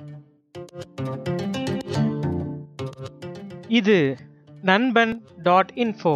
இது நண்பன் dot info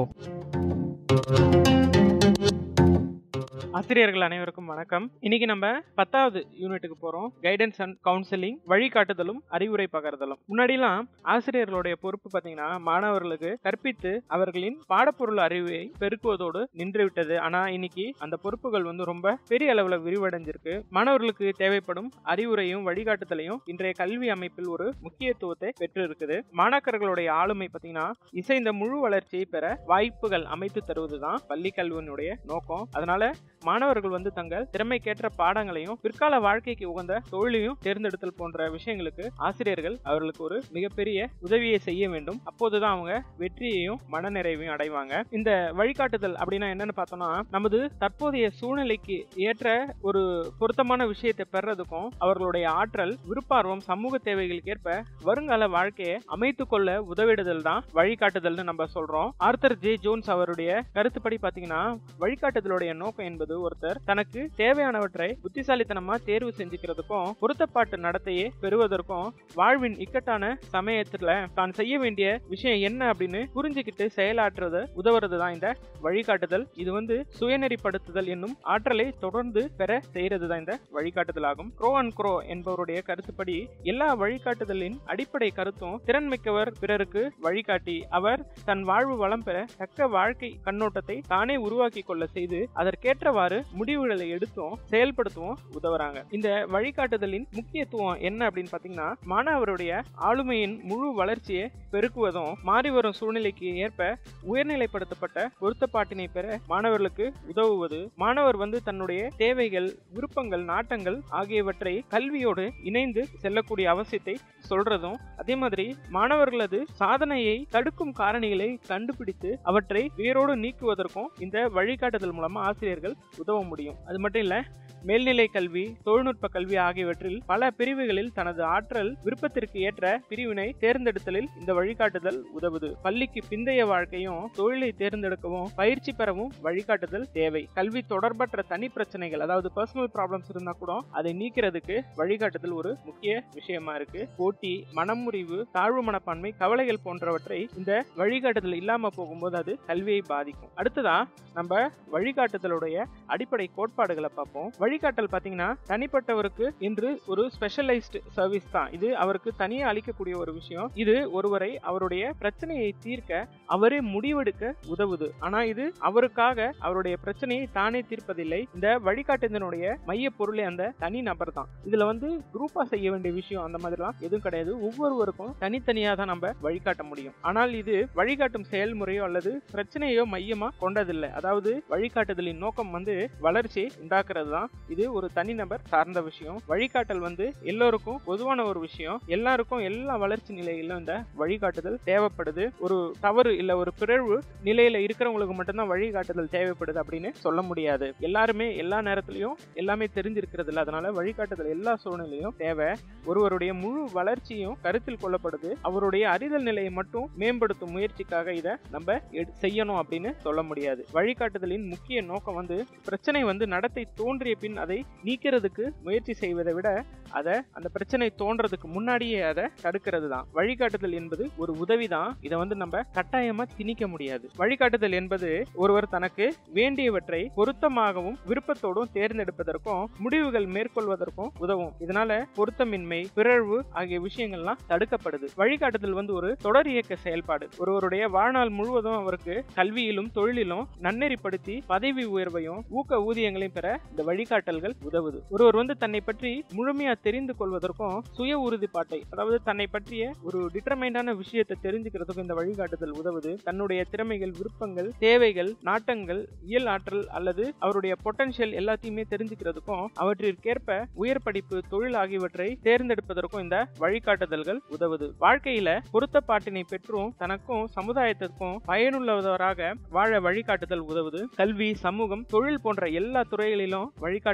ஆசிரியர்கள் அனைவருக்கும் வணக்கம் இன்னைக்கு நம்ம பத்தாவது யூனிட்டுக்கு போறோம் கைடன்ஸ் அண்ட் கவுன்சிலிங் வழிகாட்டுதலும் அறிவுரை பகர்தலும் முன்னாடிலாம் ஆசிரியர்களுடைய பொறுப்பு பாத்தீங்கன்னா மாணவர்களுக்கு கற்பித்து அவர்களின் பாடப்பொருள் அறிவை பெருக்குவதோடு நின்று விட்டது ஆனா இன்னைக்கு அந்த பொறுப்புகள் வந்து ரொம்ப பெரிய அளவுல விரிவடைஞ்சிருக்கு மாணவர்களுக்கு தேவைப்படும் அறிவுரையும் வழிகாட்டுதலையும் இன்றைய கல்வி அமைப்பில் ஒரு முக்கியத்துவத்தை பெற்று இருக்குது மாணாக்கர்களுடைய ஆளுமை பாத்தீங்கன்னா இசைந்த முழு வளர்ச்சியை பெற வாய்ப்புகள் அமைத்து தருவதுதான் பள்ளி கல்வியினுடைய நோக்கம் அதனால மாணவர்கள் வந்து தங்கள் திறமைக்கேற்ற பாடங்களையும் பிற்கால வாழ்க்கைக்கு உகந்த தொழிலையும் தேர்ந்தெடுத்தல் போன்ற விஷயங்களுக்கு ஆசிரியர்கள் அவர்களுக்கு ஒரு மிகப்பெரிய உதவியை செய்ய வேண்டும் அப்போதுதான் அவங்க வெற்றியையும் மனநிறைவையும் அடைவாங்க இந்த வழிகாட்டுதல் அப்படின்னா என்னன்னு பார்த்தோம்னா நமது தற்போதைய சூழ்நிலைக்கு ஏற்ற ஒரு பொருத்தமான விஷயத்தை பெறதுக்கும் அவர்களுடைய ஆற்றல் விருப்பார்வம் சமூக தேவைகளுக்கு ஏற்ப வருங்கால வாழ்க்கையை அமைத்துக் கொள்ள உதவிடுதல் தான் வழிகாட்டுதல்னு நம்ம சொல்றோம் ஆர்த்தர் ஜே ஜோன்ஸ் அவருடைய கருத்துப்படி பாத்தீங்கன்னா வழிகாட்டுதலுடைய நோக்கம் என்பது ஒருத்தர் தனக்கு தேவையானவற்றை புத்திசாலித்தனமா தேர்வு செஞ்சுக்கிறதுக்கும் பொருத்தப்பாட்டு நடத்தையை பெறுவதற்கும் வாழ்வின் இக்கட்டான சமயத்துல தான் செய்ய வேண்டிய விஷயம் என்ன அப்படின்னு புரிஞ்சுக்கிட்டு செயலாற்றுறது உதவுறது தான் இந்த வழிகாட்டுதல் இது வந்து சுயநெறிப்படுத்துதல் என்னும் ஆற்றலை தொடர்ந்து பெற செய்யறது தான் இந்த வழிகாட்டுதல் ஆகும் க்ரோ அண்ட் க்ரோ என்பவருடைய கருத்துப்படி எல்லா வழிகாட்டுதலின் அடிப்படை கருத்தும் திறன்மிக்கவர் பிறருக்கு வழிகாட்டி அவர் தன் வாழ்வு வளம் பெற தக்க வாழ்க்கை கண்ணோட்டத்தை தானே உருவாக்கி கொள்ள செய்து அதற்கேற்றவாறு முடிவுகளை எடுத்தும் செயல்படுத்தவும் உதவுறாங்க இந்த வழிகாட்டுதலின் முக்கியத்துவம் என்ன அப்படின்னு பாத்தீங்கன்னா மாணவருடைய ஆளுமையின் முழு வளர்ச்சியை பெருக்குவதும் மாறி வரும் சூழ்நிலைக்கு ஏற்ப உயர்நிலைப்படுத்தப்பட்ட பொருத்தப்பாட்டினை பெற மாணவர்களுக்கு உதவுவது மாணவர் வந்து தன்னுடைய தேவைகள் விருப்பங்கள் நாட்டங்கள் ஆகியவற்றை கல்வியோடு இணைந்து செல்லக்கூடிய அவசியத்தை சொல்றதும் அதே மாதிரி மாணவர்களது சாதனையை தடுக்கும் காரணிகளை கண்டுபிடித்து அவற்றை வேரோடு நீக்குவதற்கும் இந்த வழிகாட்டுதல் மூலமா ஆசிரியர்கள் உதவ முடியும் அது மட்டும் இல்ல மேல்நிலை கல்வி தொழில்நுட்ப கல்வி ஆகியவற்றில் பல பிரிவுகளில் தனது ஆற்றல் விருப்பத்திற்கு ஏற்ற பிரிவினை தேர்ந்தெடுத்தலில் இந்த வழிகாட்டுதல் உதவுது பள்ளிக்கு பிந்தைய வாழ்க்கையும் தொழிலை தேர்ந்தெடுக்கவும் பயிற்சி பெறவும் வழிகாட்டுதல் தேவை கல்வி தொடர்பற்ற தனி பிரச்சனைகள் அதாவது பர்சனல் ப்ராப்ளம்ஸ் இருந்தா கூட அதை நீக்கிறதுக்கு வழிகாட்டுதல் ஒரு முக்கிய விஷயமா இருக்கு போட்டி மனமுறிவு தாழ்வு மனப்பான்மை கவலைகள் போன்றவற்றை இந்த வழிகாட்டுதல் இல்லாம போகும்போது அது கல்வியை பாதிக்கும் அடுத்ததா நம்ம வழிகாட்டுதலுடைய அடிப்படை கோட்பாடுகளை பார்ப்போம் வழிகாட்டல் பாத்தீங்கன்னா தனிப்பட்டவருக்கு என்று ஒரு ஸ்பெஷலைஸ்டு சர்வீஸ் தான் இது அவருக்கு தனியே அளிக்கக்கூடிய ஒரு விஷயம் இது ஒருவரை அவருடைய பிரச்சனையை தீர்க்க அவரே முடிவெடுக்க உதவுது ஆனா இது அவருக்காக அவருடைய பிரச்சனையை தானே தீர்ப்பதில்லை இந்த வழிகாட்டுதனுடைய மைய பொருளே அந்த தனி நபர் தான் இதுல வந்து குரூப்பா செய்ய வேண்டிய விஷயம் அந்த மாதிரிலாம் எதுவும் கிடையாது ஒவ்வொருவருக்கும் தனித்தனியா தான் நம்ம வழிகாட்ட முடியும் ஆனால் இது வழிகாட்டும் செயல்முறையோ அல்லது பிரச்சனையோ மையமா கொண்டதில்லை அதாவது வழிகாட்டுதலின் நோக்கம் வந்து வளர்ச்சியை உண்டாக்குறது தான் இது ஒரு தனிநபர் சார்ந்த விஷயம் வழிகாட்டல் வந்து எல்லோருக்கும் பொதுவான ஒரு விஷயம் எல்லாருக்கும் எல்லா வளர்ச்சி நிலையிலும் இந்த வழிகாட்டுதல் தேவைப்படுது ஒரு தவறு இல்ல ஒரு பிறழ்வு நிலையில இருக்கிறவங்களுக்கு மட்டும்தான் வழிகாட்டுதல் தேவைப்படுது அப்படின்னு சொல்ல முடியாது எல்லாருமே எல்லா நேரத்திலையும் எல்லாமே தெரிஞ்சிருக்கிறது இல்லை அதனால வழிகாட்டுதல் எல்லா சூழ்நிலையும் தேவை ஒருவருடைய முழு வளர்ச்சியும் கருத்தில் கொள்ளப்படுது அவருடைய அறிதல் நிலையை மட்டும் மேம்படுத்தும் முயற்சிக்காக இதை நம்ம எடு- செய்யணும் அப்படின்னு சொல்ல முடியாது வழிகாட்டுதலின் முக்கிய நோக்கம் வந்து பிரச்சனை வந்து நடத்தை தோன்றிய பின் அதை நீக்கிறதுக்கு முயற்சி செய்வதை விட அதை அந்த பிரச்சனை தோன்றதுக்கு முன்னாடியே அதை தடுக்கிறது தான் வழிகாட்டுதல் என்பது ஒரு உதவி தான் இதை வந்து நம்ம கட்டாயமா திணிக்க முடியாது வழிகாட்டுதல் என்பது ஒருவர் தனக்கு வேண்டியவற்றை பொருத்தமாகவும் விருப்பத்தோடும் தேர்ந்தெடுப்பதற்கும் முடிவுகள் மேற்கொள்வதற்கும் உதவும் இதனால பொருத்தமின்மை பிறழ்வு ஆகிய விஷயங்கள்லாம் தடுக்கப்படுது வழிகாட்டுதல் வந்து ஒரு தொடர் இயக்க செயல்பாடு ஒருவருடைய வாழ்நாள் முழுவதும் அவருக்கு கல்வியிலும் தொழிலிலும் நன்னெறிப்படுத்தி பதவி உயர்வையும் ஊக்க ஊதியங்களையும் பெற இந்த வழிகாட்டல்கள் உதவுது ஒருவர் வந்து தன்னை பற்றி முழுமையா தெரிந்து கொள்வதற்கும் சுய உறுதிப்பாட்டை அதாவது தன்னை பற்றிய ஒரு டிட்டர்மைண்டான விஷயத்தை தெரிஞ்சுக்கிறதுக்கும் இந்த வழிகாட்டுதல் உதவுது தன்னுடைய திறமைகள் விருப்பங்கள் தேவைகள் நாட்டங்கள் இயல் ஆற்றல் அல்லது அவருடைய பொட்டன்ஷியல் எல்லாத்தையுமே தெரிஞ்சுக்கிறதுக்கும் அவற்றிற்கேற்ப உயர் படிப்பு தொழில் ஆகியவற்றை தேர்ந்தெடுப்பதற்கும் இந்த வழிகாட்டுதல்கள் உதவுது வாழ்க்கையில பொருத்தப்பாட்டினை பெற்றும் தனக்கும் சமுதாயத்திற்கும் பயனுள்ளவராக வாழ வழிகாட்டுதல் உதவுது கல்வி சமூகம் தொழில் போன்ற எல்லா துறைகளிலும் வழிகாட்டு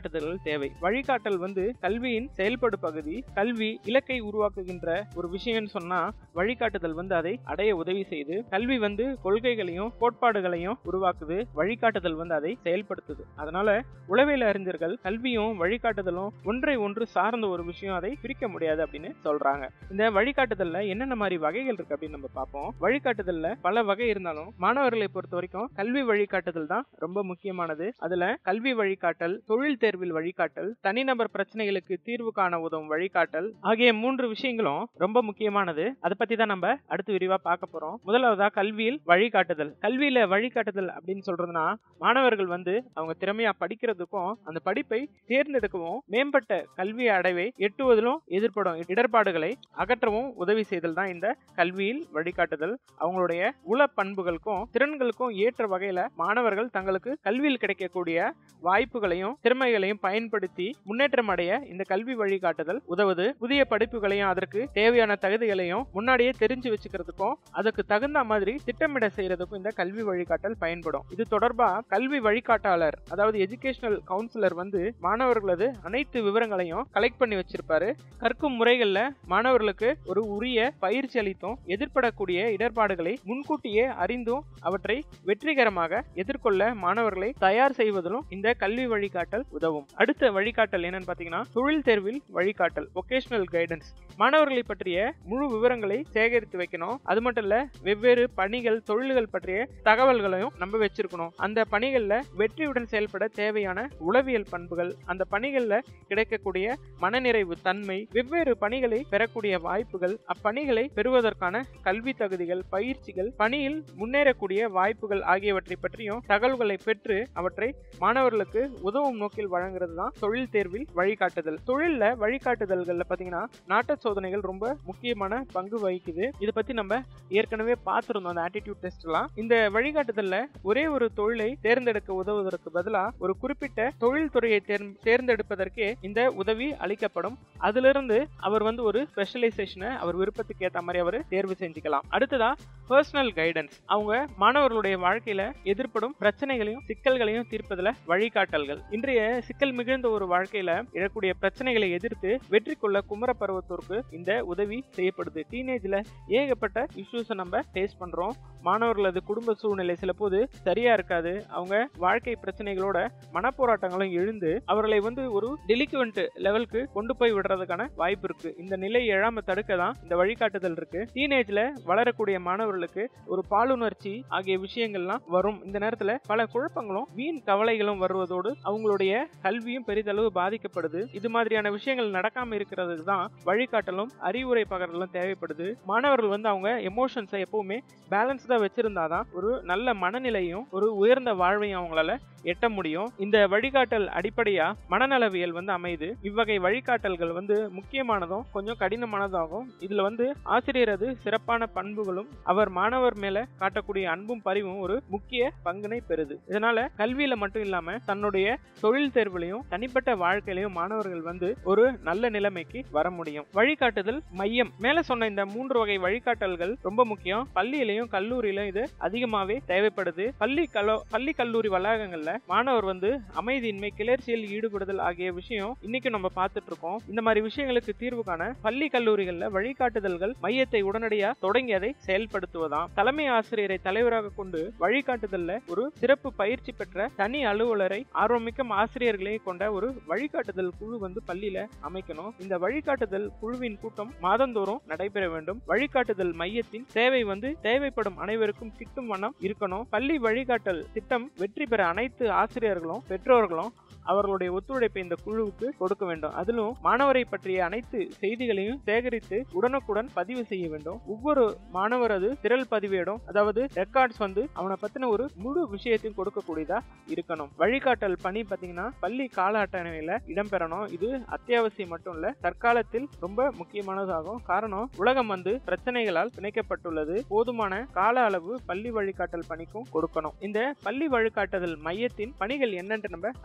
வழிகாட்டுதல்கள் தேவை வழிகாட்டல் வந்து கல்வியின் செயல்படு பகுதி கல்வி இலக்கை உருவாக்குகின்ற ஒரு விஷயம்னு சொன்னா வழிகாட்டுதல் வந்து அதை அடைய உதவி செய்து கல்வி வந்து கொள்கைகளையும் கோட்பாடுகளையும் உருவாக்குது வழிகாட்டுதல் வந்து அதை செயல்படுத்துது அதனால உளவியல் அறிஞர்கள் கல்வியும் வழிகாட்டுதலும் ஒன்றை ஒன்று சார்ந்த ஒரு விஷயம் அதை பிரிக்க முடியாது அப்படின்னு சொல்றாங்க இந்த வழிகாட்டுதல்ல என்னென்ன மாதிரி வகைகள் இருக்கு அப்படின்னு நம்ம பார்ப்போம் வழிகாட்டுதல்ல பல வகை இருந்தாலும் மாணவர்களை பொறுத்த வரைக்கும் கல்வி வழிகாட்டுதல் தான் ரொம்ப முக்கியமானது அதுல கல்வி வழிகாட்டல் தொழில் தேர்வில் வழிகாட்டல் தனிநபர் பிரச்சனைகளுக்கு தீர்வு காண உதவும் வழிகாட்டல் ஆகிய மூன்று விஷயங்களும் ரொம்ப முக்கியமானது அதை பத்தி தான் நம்ம அடுத்து விரிவா பார்க்க போறோம் முதலாவதா கல்வியில் வழிகாட்டுதல் கல்வியில வழிகாட்டுதல் அப்படின்னு சொல்றதுன்னா மாணவர்கள் வந்து அவங்க திறமையா படிக்கிறதுக்கும் அந்த படிப்பை தேர்ந்தெடுக்கவும் மேம்பட்ட கல்வி அடைவை எட்டுவதிலும் எதிர்ப்படும் இடர்பாடுகளை அகற்றவும் உதவி செய்தல் தான் இந்த கல்வியில் வழிகாட்டுதல் அவங்களுடைய உள பண்புகளுக்கும் திறன்களுக்கும் ஏற்ற வகையில மாணவர்கள் தங்களுக்கு கல்வியில் கிடைக்கக்கூடிய வாய்ப்புகளையும் திறமைகளையும் பயன்படுத்தி முன்னேற்றம் அடைய இந்த கல்வி வழிகாட்டுதல் உதவுது புதிய படிப்புகளையும் அதற்கு தேவையான தகுதிகளையும் முன்னாடியே தெரிஞ்சு வச்சுக்கிறதுக்கும் அதுக்கு தகுந்த மாதிரி திட்டமிட செய்யறதுக்கும் இந்த கல்வி வழிகாட்டல் பயன்படும் இது தொடர்பா கல்வி வழிகாட்டாளர் அதாவது எஜுகேஷனல் கவுன்சிலர் வந்து மாணவர்களது அனைத்து விவரங்களையும் கலெக்ட் பண்ணி வச்சிருப்பாரு கற்கும் முறைகள்ல மாணவர்களுக்கு ஒரு உரிய பயிற்சி அளித்தும் எதிர்படக்கூடிய இடர்பாடுகளை முன்கூட்டியே அறிந்தும் அவற்றை வெற்றிகரமாக எதிர்கொள்ள மாணவர்களை தயார் செய்வதிலும் இந்த கல்வி வழிகாட்டல் உதவும் அடுத்த வழிகாட்டல் என்னன்னு பாத்தீங்கன்னா தொழில் தேர்வில் வழிகாட்டல் ஒகேஷனல் கைடன்ஸ் மாணவர்களை பற்றிய முழு விவரங்களை சேகரித்து வைக்கணும் அது மட்டும் இல்ல வெவ்வேறு பணிகள் தொழில்கள் பற்றிய தகவல்களையும் நம்ம வச்சிருக்கணும் அந்த பணிகள்ல வெற்றியுடன் செயல்பட தேவையான உளவியல் பண்புகள் அந்த பணிகள்ல கிடைக்கக்கூடிய மனநிறைவு தன்மை வெவ்வேறு பணிகளை பெறக்கூடிய வாய்ப்புகள் அப்பணிகளை பெறுவதற்கான கல்வி தகுதிகள் பயிற்சிகள் பணியில் முன்னேறக்கூடிய வாய்ப்புகள் ஆகியவற்றை பற்றியும் தகவல்களை பெற்று அவற்றை மாணவர்களுக்கு உதவும் நோக்கில் வழங்குறது தான் தொழில் தேர்வில் வழிகாட்டுதல் தொழில்ல வழிகாட்டுதல்கள்ல பாத்தீங்கன்னா நாட்ட சோதனைகள் ரொம்ப முக்கியமான பங்கு வகிக்குது இதை பத்தி நம்ம ஏற்கனவே பார்த்திருந்தோம் அந்த ஆட்டிடியூட் டெஸ்ட் எல்லாம் இந்த வழிகாட்டுதல்ல ஒரே ஒரு தொழிலை தேர்ந்தெடுக்க உதவுவதற்கு பதிலா ஒரு குறிப்பிட்ட தொழில் துறையை தேர்ந்- தேர்ந்தெடுப்பதற்கே இந்த உதவி அளிக்கப்படும் அதிலிருந்து அவர் வந்து ஒரு ஸ்பெஷலைசேஷனை அவர் விருப்பத்துக்கு ஏத்த மாதிரி அவர் தேர்வு செஞ்சுக்கலாம் அடுத்ததா பர்சனல் கைடன்ஸ் அவங்க மாணவர்களுடைய வாழ்க்கையில எதிர்ப்படும் பிரச்சனைகளையும் சிக்கல்களையும் தீர்ப்பதுல வழிகாட்டல்கள் இன்றைய சிக்கல் மிகுந்த ஒரு வாழ்க்கையில எழக்கூடிய பிரச்சனைகளை எதிர்த்து வெற்றி கொள்ள குமர பருவத்தோருக்கு இந்த உதவி செய்யப்படுது டீனேஜ்ல ஏகப்பட்ட இஷ்யூஸை நம்ம ஃபேஸ் பண்றோம் மாணவர்களது குடும்ப சூழ்நிலை சில போது சரியா இருக்காது அவங்க வாழ்க்கை பிரச்சனைகளோட மனப்போராட்டங்களும் எழுந்து அவர்களை வந்து ஒரு டெலிகுவெண்ட் லெவலுக்கு கொண்டு போய் விடுறதுக்கான வாய்ப்பு இருக்கு இந்த நிலை எழாம தடுக்க தான் இந்த வழிகாட்டுதல் இருக்கு டீனேஜ்ல வளரக்கூடிய மாணவர்களுக்கு ஒரு பாலுணர்ச்சி ஆகிய விஷயங்கள்லாம் வரும் இந்த நேரத்துல பல குழப்பங்களும் வீண் கவலைகளும் வருவதோடு அவங்களுடைய கல்வியும் பெரிதளவு பாதிக்கப்படுது இது மாதிரியான விஷயங்கள் நடக்காம இருக்கிறதுக்கு தான் வழிகாட்டலும் அறிவுரை பகரலும் தேவைப்படுது மாணவர்கள் வந்து அவங்க எமோஷன்ஸை எப்பவுமே பேலன்ஸ்டா வச்சிருந்தாதான் ஒரு நல்ல மனநிலையும் ஒரு உயர்ந்த வாழ்வையும் அவங்களால எட்ட முடியும் இந்த வழிகாட்டல் அடிப்படையா மனநலவியல் வந்து அமையுது இவ்வகை வழிகாட்டல்கள் வந்து முக்கியமானதும் கொஞ்சம் கடினமானதாகும் இதுல வந்து ஆசிரியரது சிறப்பான பண்புகளும் அவர் மாணவர் மேல காட்டக்கூடிய அன்பும் பரிவும் ஒரு முக்கிய பங்கினை பெறுது இதனால கல்வியில மட்டும் இல்லாம தன்னுடைய தொழில் தேர்வுலையும் தனிப்பட்ட வாழ்க்கையிலையும் மாணவர்கள் வந்து ஒரு நல்ல நிலைமைக்கு வர முடியும் வழிகாட்டுதல் மையம் மேல சொன்ன இந்த மூன்று வகை வழிகாட்டல்கள் ரொம்ப முக்கியம் பள்ளியிலையும் கல்லூரியிலும் இது அதிகமாவே தேவைப்படுது பள்ளி கலோ பள்ளி கல்லூரி வளாகங்கள்ல மாணவர் வந்து அமைதியின்மை கிளர்ச்சியில் ஈடுபடுதல் ஆகிய விஷயம் இன்னைக்கு நம்ம பார்த்துட்டு இருக்கோம் இந்த மாதிரி விஷயங்களுக்கு தீர்வு காண பள்ளி கல்லூரிகள்ல வழிகாட்டுதல்கள் மையத்தை உடனடியா தொடங்கி அதை செயல்படுத்துவதாம் தலைமை ஆசிரியரை தலைவராக கொண்டு வழிகாட்டுதல்ல ஒரு சிறப்பு பயிற்சி பெற்ற தனி அலுவலரை ஆர்வமிக்க ஆசிரியர்களை கொண்ட ஒரு வழிகாட்டுதல் குழு வந்து பள்ளியில அமைக்கணும் இந்த வழிகாட்டுதல் குழுவின் கூட்டம் மாதந்தோறும் நடைபெற வேண்டும் வழிகாட்டுதல் மையத்தின் சேவை வந்து தேவைப்படும் அனைவருக்கும் கிட்டும் வண்ணம் இருக்கணும் பள்ளி வழிகாட்டல் திட்டம் வெற்றி பெற அனைத்து ஆசிரியர்களும் பெற்றோர்களும் அவர்களுடைய ஒத்துழைப்பை இந்த குழுவுக்கு கொடுக்க வேண்டும் அதிலும் மாணவரை பற்றிய அனைத்து செய்திகளையும் சேகரித்து உடனுக்குடன் பதிவு செய்ய வேண்டும் ஒவ்வொரு மாணவரது திரள் பதிவேடும் அதாவது ரெக்கார்ட்ஸ் வந்து அவனை பத்தின ஒரு முழு விஷயத்தையும் கொடுக்கக்கூடியதா இருக்கணும் வழிகாட்டல் பணி பாத்தீங்கன்னா பள்ளி கால அட்டவணையில இடம்பெறணும் இது அத்தியாவசியம் மட்டும் இல்ல தற்காலத்தில் ரொம்ப முக்கியமானதாகும் காரணம் உலகம் வந்து பிரச்சனைகளால் பிணைக்கப்பட்டுள்ளது போதுமான கால அளவு பள்ளி வழிகாட்டல் பணிக்கும் கொடுக்கணும் இந்த பள்ளி வழிகாட்டுதல் மையத்தின் பணிகள் என்னன்னு நம்ம அடுத்து பார்ப்போம்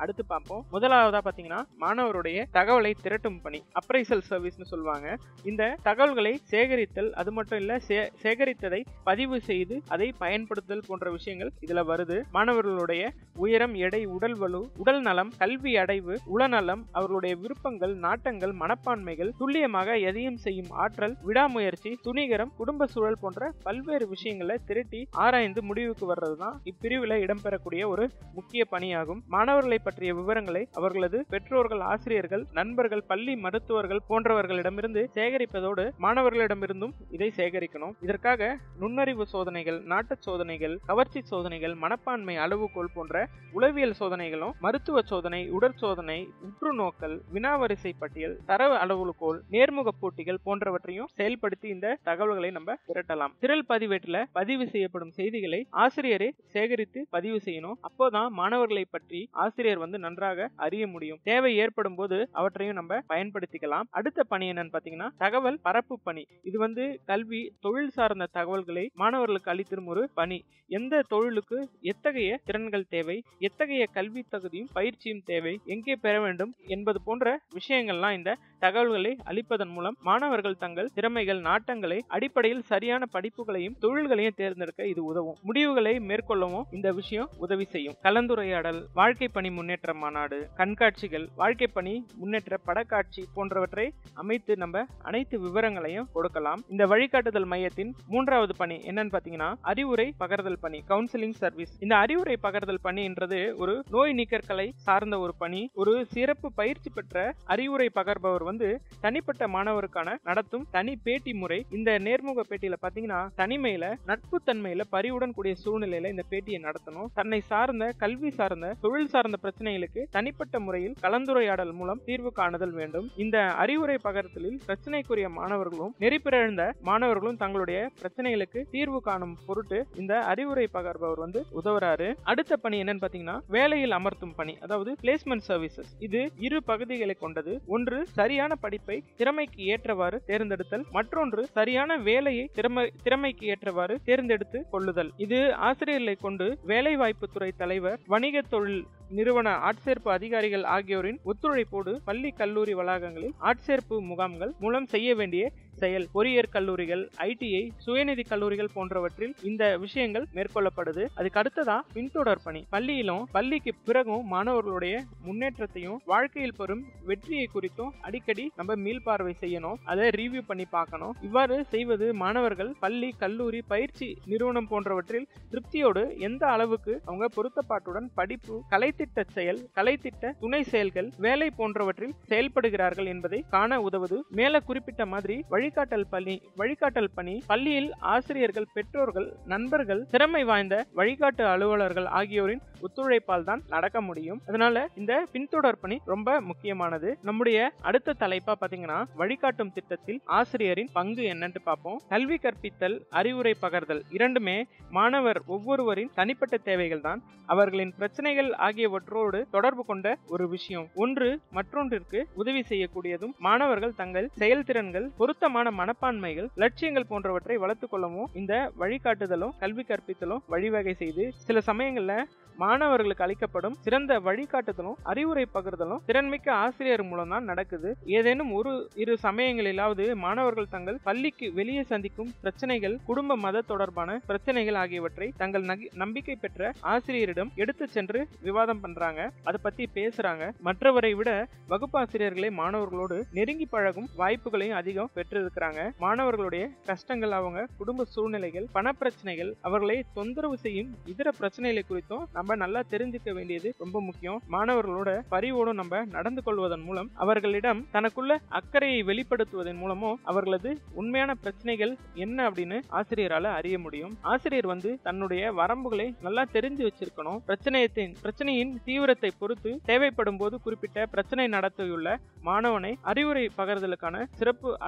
பார்ப்போம் முதலாவதா பாத்தீங்கன்னா மாணவருடைய தகவலை திரட்டும் பணி அப்ரைசல் சர்வீஸ்னு சொல்லுவாங்க இந்த தகவல்களை சேகரித்தல் அது மட்டும் இல்ல சே- சேகரித்ததை பதிவு செய்து அதை பயன்படுத்துதல் போன்ற விஷயங்கள் இதுல வருது மாணவர்களுடைய உயரம் எடை உடல் வலு உடல் நலம் கல்வி அடைவு உளநலம் அவர்களுடைய விருப்பங்கள் நாட்டங்கள் மனப்பான்மைகள் துல்லியமாக எதையும் செய்யும் ஆற்றல் விடாமுயற்சி துணிகரம் குடும்ப சூழல் போன்ற பல்வேறு விஷயங்களை திரட்டி ஆராய்ந்து முடிவுக்கு வர்றதுதான் இப்பிரிவில் இடம்பெறக்கூடிய ஒரு முக்கிய பணியாகும் மாணவர்களை பற்றிய விவரங்களை அவர்களது பெற்றோர்கள் ஆசிரியர்கள் நண்பர்கள் பள்ளி மருத்துவர்கள் போன்றவர்களிடமிருந்து சேகரிப்பதோடு மாணவர்களிடமிருந்தும் இதை சேகரிக்கணும் இதற்காக நுண்ணறிவு சோதனைகள் நாட்டுச் சோதனைகள் கவர்ச்சி சோதனைகள் மனப்பான்மை அளவுகோல் போன்ற உளவியல் சோதனைகளும் மருத்துவ சோதனை உடற்சோதனை உற்று நோக்கல் வினாவரிசை பட்டியல் தரவு அளவுகோல் நேர்முக போட்டிகள் போன்றவற்றையும் செயல்படுத்தி இந்த தகவல்களை நம்ம திரட்டலாம் திரள் பதிவேட்டில் பதிவு செய்யப்படும் செய்திகளை ஆசிரியரே சேகரித்து பதிவு செய்யணும் அப்போதான் மாணவர்களை பற்றி ஆசிரியர் வந்து நன்றாக அறிய முடியும் தேவை ஏற்படும் போது அவற்றையும் நம்ம பயன்படுத்திக்கலாம் அடுத்த பணி என்னன்னு பாத்தீங்கன்னா தகவல் பரப்பு பணி இது வந்து கல்வி தொழில் சார்ந்த தகவல்களை மாணவர்களுக்கு அளித்திரும் ஒரு பணி எந்த தொழிலுக்கு எத்தகைய திறன்கள் தேவை எத்தகைய கல்வி தகுதியும் பயிற்சியும் தேவை எங்கே பெற வேண்டும் என்பது போன்ற விஷயங்கள்லாம் இந்த தகவல்களை அளிப்பதன் மூலம் மாணவர்கள் தங்கள் திறமைகள் நாட்டங்களை அடிப்படையில் சரியான படிப்புகளையும் தொழில்களையும் தேர்ந்தெடுக்க இது உதவும் முடிவுகளை மேற்கொள்ளவும் இந்த விஷயம் உதவி செய்யும் கலந்துரையாடல் வாழ்க்கை பணி முன்னேற்ற மாநாடு கண்காட்சிகள் வாழ்க்கை பணி முன்னேற்ற படக்காட்சி போன்றவற்றை அமைத்து நம்ம அனைத்து விவரங்களையும் கொடுக்கலாம் இந்த வழிகாட்டுதல் மையத்தின் மூன்றாவது பணி என்னன்னு பாத்தீங்கன்னா அறிவுரை பகர்தல் பணி கவுன்சிலிங் சர்வீஸ் இந்த அறிவுரை பகர்தல் பணின்றது ஒரு நோய் நீக்கற்கலை சார்ந்த ஒரு பணி ஒரு சிறப்பு பயிற்சி பெற்ற அறிவுரை பகர்பவர் வந்து தனிப்பட்ட மாணவருக்கான நடத்தும் தனி பேட்டி முறை இந்த நேர்முக பேட்டியில பாத்தீங்கன்னா தனிமையில நட்பு தன்மையில பரிவுடன் கூடிய சூழ்நிலையில இந்த பேட்டியை நடத்தணும் தன்னை சார்ந்த கல்வி சார்ந்த தொழில் சார்ந்த பிரச்சனைகளுக்கு தனிப்பட்ட முறையில் கலந்துரையாடல் மூலம் தீர்வு காணுதல் வேண்டும் இந்த அறிவுரை பகர்த்தலில் பிரச்சனைக்குரிய மாணவர்களும் நெறிப்பிறழ்ந்த மாணவர்களும் தங்களுடைய பிரச்சனைகளுக்கு தீர்வு காணும் பொருட்டு இந்த அறிவுரை பகர்பவர் வந்து உதவுறாரு அடுத்த பணி என்னன்னு பாத்தீங்கன்னா வேலையில் அமர்த்தும் பணி அதாவது பிளேஸ்மெண்ட் சர்வீசஸ் இது இரு பகுதிகளை கொண்டது ஒன்று சரியான படிப்பை திறமைக்கு ஏற்றவாறு தேர்ந்தெடுத்தல் மற்றொன்று சரியான வேலையை திறமை திறமைக்கு ஏற்றவாறு தேர்ந்தெடுத்து கொள்ளுதல் இது ஆசிரியர்களை கொண்டு வேலைவாய்ப்பு துறை தலைவர் வணிக தொழில் நிறுவன ஆட்சேர்ப்பு அதிகாரிகள் ஆகியோரின் ஒத்துழைப்போடு பள்ளி கல்லூரி வளாகங்களில் ஆட்சேர்ப்பு முகாம்கள் மூலம் செய்ய வேண்டிய செயல் பொறியியற் கல்லூரிகள் ஐடிஐ சுயநிதி கல்லூரிகள் போன்றவற்றில் இந்த விஷயங்கள் மேற்கொள்ளப்படுது அதுக்கு அடுத்ததா பின்தொடர் பணி பள்ளியிலும் பள்ளிக்கு பிறகும் மாணவர்களுடைய முன்னேற்றத்தையும் வாழ்க்கையில் பெறும் வெற்றியை குறித்தும் அடிக்கடி நம்ம மீள்பார்வை செய்யணும் அதை ரிவ்யூ பண்ணி பார்க்கணும் இவ்வாறு செய்வது மாணவர்கள் பள்ளி கல்லூரி பயிற்சி நிறுவனம் போன்றவற்றில் திருப்தியோடு எந்த அளவுக்கு அவங்க பொருத்தப்பாட்டுடன் படிப்பு கலைத்திட்ட செயல் கலைத்திட்ட துணை செயல்கள் வேலை போன்றவற்றில் செயல்படுகிறார்கள் என்பதை காண உதவுது மேல குறிப்பிட்ட மாதிரி வழிகாட்டல் பணி வழிகாட்டல் பணி பள்ளியில் ஆசிரியர்கள் பெற்றோர்கள் நண்பர்கள் திறமை வாய்ந்த வழிகாட்டு அலுவலர்கள் ஆகியோரின் ஒத்துழைப்பால் தான் நடக்க முடியும் அதனால இந்த பின்தொடர் பணி ரொம்ப முக்கியமானது நம்முடைய அடுத்த தலைப்பா பாத்தீங்கன்னா வழிகாட்டும் திட்டத்தில் ஆசிரியரின் பங்கு என்னன்னு பார்ப்போம் கல்வி கற்பித்தல் அறிவுரை பகர்தல் இரண்டுமே மாணவர் ஒவ்வொருவரின் தனிப்பட்ட தேவைகள் தான் அவர்களின் பிரச்சனைகள் ஆகியவற்றோடு தொடர்பு கொண்ட ஒரு விஷயம் ஒன்று மற்றொன்றிற்கு உதவி செய்யக்கூடியதும் மாணவர்கள் தங்கள் செயல்திறன்கள் பொருத்தமான மனப்பான்மைகள் லட்சியங்கள் போன்றவற்றை வளர்த்துக் கொள்ளவும் இந்த வழிகாட்டுதலும் கல்வி கற்பித்தலும் வழிவகை செய்து சில சமயங்கள்ல மாணவர்களுக்கு அளிக்கப்படும் சிறந்த வழிகாட்டுதலும் அறிவுரை பகிர்தலும் திறன்மிக்க ஆசிரியர் மூலம் தான் நடக்குது ஏதேனும் ஒரு இரு சமயங்களிலாவது மாணவர்கள் தங்கள் பள்ளிக்கு வெளியே சந்திக்கும் பிரச்சனைகள் குடும்ப மத தொடர்பான பிரச்சனைகள் ஆகியவற்றை தங்கள் நகி- நம்பிக்கை பெற்ற ஆசிரியரிடம் எடுத்து சென்று விவாதம் பண்றாங்க அதை பத்தி பேசுறாங்க மற்றவரை விட வகுப்பாசிரியர்களே மாணவர்களோடு நெருங்கி பழகும் வாய்ப்புகளையும் அதிகம் பெற்றிருக்கிறாங்க மாணவர்களுடைய கஷ்டங்கள் அவங்க குடும்ப சூழ்நிலைகள் பணப்பிரச்சனைகள் அவர்களை தொந்தரவு செய்யும் இதர பிரச்சனைகளை குறித்தும் நம்ம நல்லா தெரிஞ்சுக்க வேண்டியது ரொம்ப முக்கியம் மாணவர்களோட பரிவோடும் நம்ம நடந்து கொள்வதன் மூலம் அவர்களிடம் தனக்குள்ள அக்கறையை வெளிப்படுத்துவதன் மூலமும் அவர்களது உண்மையான பிரச்சனைகள் என்ன அப்படின்னு ஆசிரியரால அறிய முடியும் ஆசிரியர் வந்து தன்னுடைய வரம்புகளை நல்லா தெரிஞ்சு வச்சிருக்கணும் பிரச்சனையத்தின் பிரச்சனையின் தீவிரத்தை பொறுத்து தேவைப்படும் போது குறிப்பிட்ட பிரச்சனை நடத்தியுள்ள மாணவனை அறிவுரை பகிர்தலுக்கான சிறப்பு அலுவலரிடம்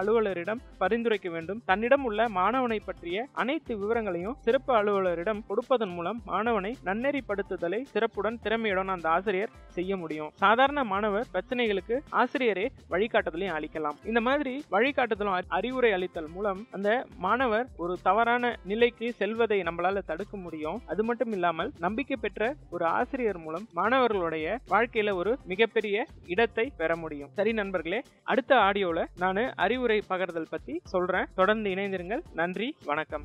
ஆசிரியரிடம் பரிந்துரைக்க வேண்டும் தன்னிடம் உள்ள மாணவனை பற்றிய அனைத்து விவரங்களையும் சிறப்பு அலுவலரிடம் கொடுப்பதன் மூலம் மாணவனை நன்னெறிப்படுத்துதலை சிறப்புடன் திறமையுடன் அந்த ஆசிரியர் செய்ய முடியும் சாதாரண மாணவர் பிரச்சனைகளுக்கு ஆசிரியரே வழிகாட்டுதலையும் அளிக்கலாம் இந்த மாதிரி வழிகாட்டுதலும் அறி- அறிவுரை அளித்தல் மூலம் அந்த மாணவர் ஒரு தவறான நிலைக்கு செல்வதை நம்மளால தடுக்க முடியும் அது மட்டும் இல்லாமல் நம்பிக்கை பெற்ற ஒரு ஆசிரியர் மூலம் மாணவர்களுடைய வாழ்க்கையில ஒரு மிகப்பெரிய இடத்தை பெற முடியும் சரி நண்பர்களே அடுத்த ஆடியோல நான் அறிவுரை பகிர்தல் பத்தி சொல்றேன் தொடர்ந்து இணைந்திருங்கள் நன்றி வணக்கம்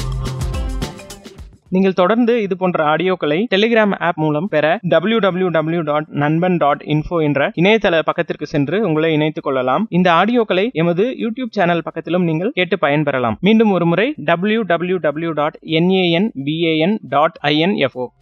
நீங்கள் தொடர்ந்து இது போன்ற ஆடியோக்களை டெலிகிராம் ஆப் மூலம் பெற www.nanban.info டாட் நண்பன் டாட் இன்ஃபோ என்ற இணையதள பக்கத்திற்கு சென்று உங்களை இணைத்துக் கொள்ளலாம் இந்த ஆடியோக்களை எமது யூடியூப் சேனல் பக்கத்திலும் நீங்கள் கேட்டு பயன்பெறலாம் மீண்டும் ஒரு முறை www.nanban.info டாட்